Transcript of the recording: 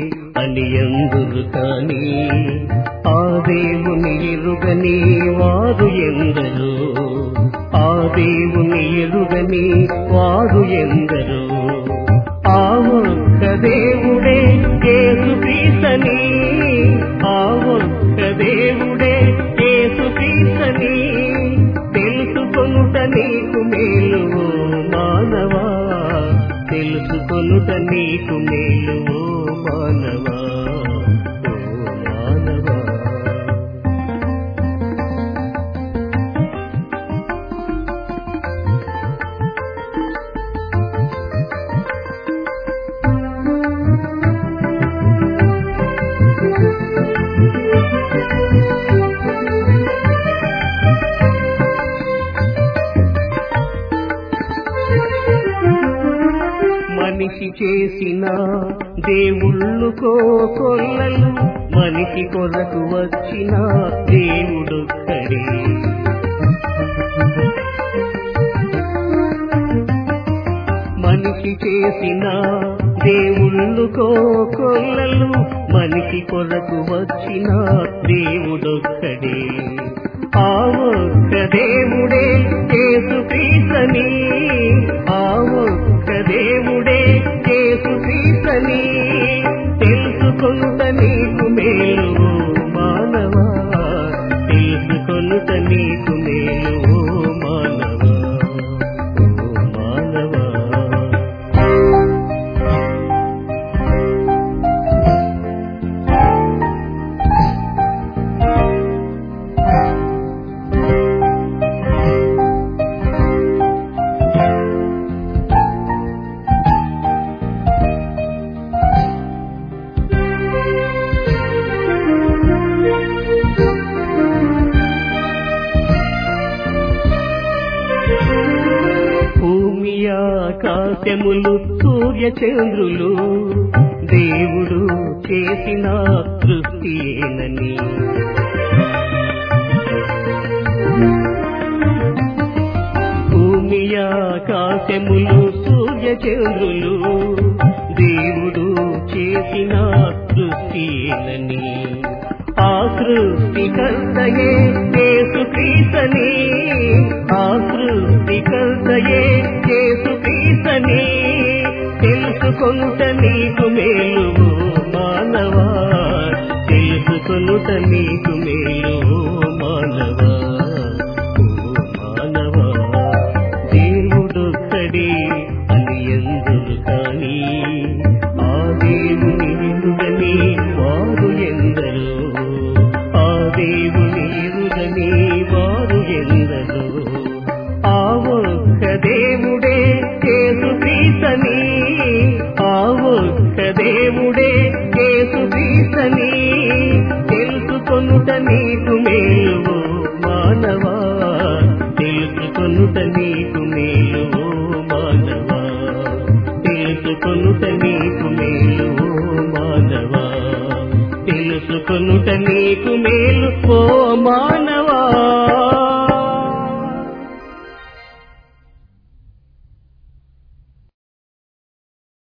అని ఎందురు కాని ఆ దేవుని ఎరుగని వారు ఎందరు ఆ దేవుని ఎరుగని వారు ఎందరు ఆ ఒక్క దేవుడే కేసు క్రీస్తని ఆ ఒక్క దేవుడే కేసు క్రీస్తని తెలుసుకొనుట నీకు మేలు ఓ మానవా తెలుసుకొనుట నీకు మేలు ఓ మానవా ఓ మానవా మనిషి చేసిన దేవుళ్ళు కోకొల్లలు మనిషి కొరకు వచ్చిన దేవుడొక్కడే మనిషి చేసిన దేవుళ్ళు కోకొల్లలు మనిషి కొరకు వచ్చిన దేవుడొక్కడే ఆ ఒక్క దేవుడే కేసు క్రీస్తని ఆ ఒక్క దేవుడే కేసు క్రీస్తని తెలుసుకొనుట నీకు మేలు ఓ మానవా తెలుసుకొనుట నీకు మేలు ఓ మానవా ఓ మానవా భూమి ఆకాశములు సూర్య చంద్రులు దేవుడు చేసిన సృష్టియేనని భూమి ఆకాశములు సూర్య చంద్రులు దేవుడు చేసిన సృష్టియేనని ఆ సృష్టికర్తయే యేసు క్రీస్తని ఆ సృష్టికర్తయే యేసు క్రీస్తని తెలుసుకొనుట నీకు మేలు ఓ మానవా తెలుసుకొనుట నీకు మేలు ఓ మానవా ఓ మానవా దేవుడొక్కడే అని ఎందురు కాని ఆ దేవుని ఎరుగని వారు ఎందరు ఆ దేవుని ఎరుగని వారు ఎందరు ఆ ఒక్క దేవుడే కేసు క్రీస్తని ఆ ఒక్క దేవుడే కేసు క్రీస్తని తెలుసుకొనుట నీకు మేలు ఓ మానవా తెలుసుకొనుట నీకు మేలు ఓ మానవా తెలుసుకొనుట నీకు మేలు ఓ మానవా తెలుసుకొనుట నీకు మేలు ఓ మానవా